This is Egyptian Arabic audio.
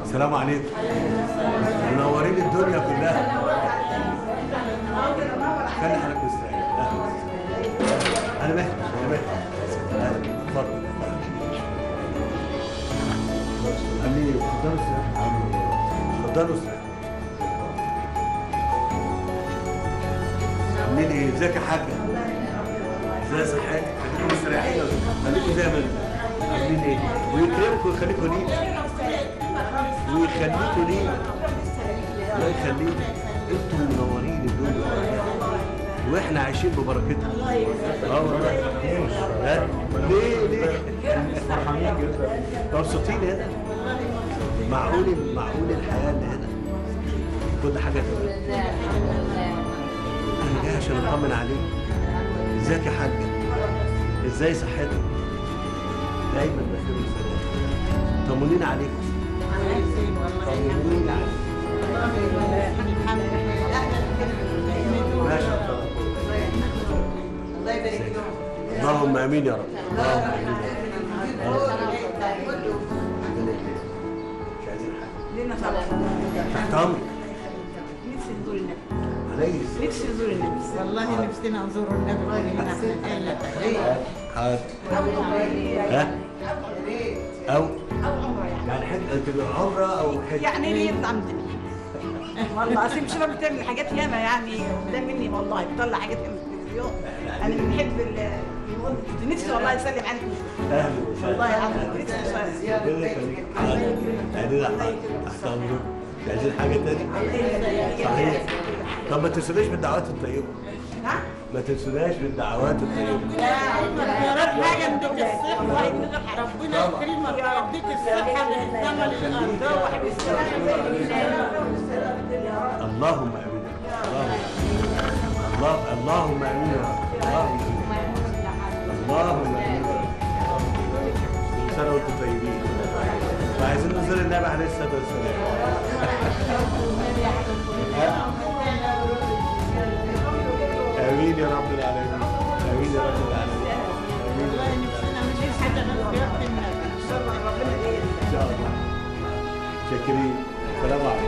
السلام عليكم منورين الدنيا كلها خلي حضرتك مستريح أهلا. انا مهدي انا مهدي اهلا اتفضل عاملين ايه؟ اتفضلوا استريحوا عاملين ايه؟ اتفضلوا استريحوا عاملين ايه؟ ازيك يا حاجه؟ ازي صحتك؟ خليكم مستريحين خليكم زي ما انتم عاملين ايه؟ ويكرمكم ويخليكم ليه؟ ويخليكوا ليه؟ الله يخليك انتوا منورين الدنيا واحنا عايشين ببركتها اه والله ها؟ ليه ليه؟ فرحانين جدا مبسوطين هنا معقول معقول الحياه اللي هنا كل حاجه تمام انا جاي عشان اطمن عليك ازيك يا حاجه ازاي صحتك دايما بخير وسلام طمنين عليكم طمنين عليكم ما شاء الله الله يبارك لهم اللهم امين يا رب اللهم امين يا رب مش عايزين حاجه لنا طبعا تحت امرك نفسي نزور النبي عليا نفسي نزور النبي والله نفسنا نزور النبي كلنا احنا قلة حاضر ها او يعني حاجه تبقى عمره او حج يعني ليه يطلع والله اصل مش راجل بتعمل حاجات ياما يعني ده مني والله بطلع حاجات ياما في التلفزيون انا بنحب ال- نفسي والله اسلم عليك اهلا وسهلا والله العظيم نفسي أسلم. ربنا يخليك حاضر يعني لا حاضر تحت امرك مش عايزين حاجه تانية صحيح طب ما تنسوناش بالدعوات الطيبه نعم ما تنسوناش بالدعوات الطيبه يا رب حاجة نديك الصحة ربنا يكرمك ويديك الصحة والزمن الأرض اللهم امين اللهم الله اللهم امين يا رب اللهم امين يا رب كل سنه وانتم طيبين وعايزين نزور النبي عليه الصلاه والسلام ها؟ امين يا رب العالمين امين يا رب العالمين امين يا والله رب نفسنا مش حاجة غير زيارة النبي ان شاء الله شاكرين سلام عليكم